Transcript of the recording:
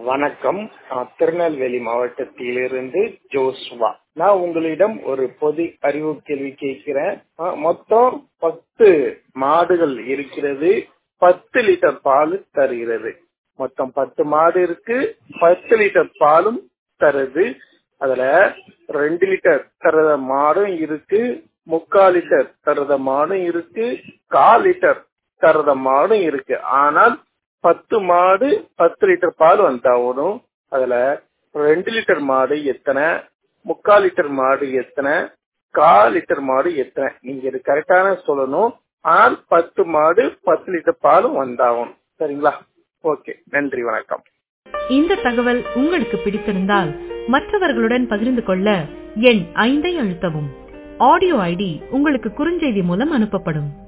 வணக்கம் நான் திருநெல்வேலி மாவட்டத்திலிருந்து ஜோஸ்வா நான் உங்களிடம் ஒரு பொது அறிவு கேள்வி கேட்கிறேன் அஹ், மொத்தம் பத்து மாடுகள் இருக்கிறது பத்து லிட்டர் பால் தருகிறது மொத்தம் பத்து மாடு இருக்கு பத்து லிட்டர் பாலும் தருது அதுல ரெண்டு லிட்டர் தரத மாடும் இருக்கு முக்கால் லிட்டர் தரத மாடும் இருக்கு கால் லிட்டர் தரத மாடும் இருக்கு ஆனால் பத்து மாடு பத்து லிட்டர் பால் வந்தாகணும் அதுல ரெண்டு லிட்டர் மாடு எத்தனை முக்கால் லிட்டர் மாடு எத்தனை கால் லிட்டர் மாடு எத்தனை நீங்க இது கரெக்டான சொல்லணும் ஆனால் பத்து மாடு பத்து லிட்டர் பாலும் வந்தாகணும் சரிங்களா ஓகே நன்றி வணக்கம் இந்த தகவல் உங்களுக்கு பிடித்திருந்தால் மற்றவர்களுடன் பகிர்ந்து கொள்ள எண் ஐந்தை அழுத்தவும் ஆடியோ ஐடி உங்களுக்கு குறுஞ்செய்தி மூலம் அனுப்பப்படும்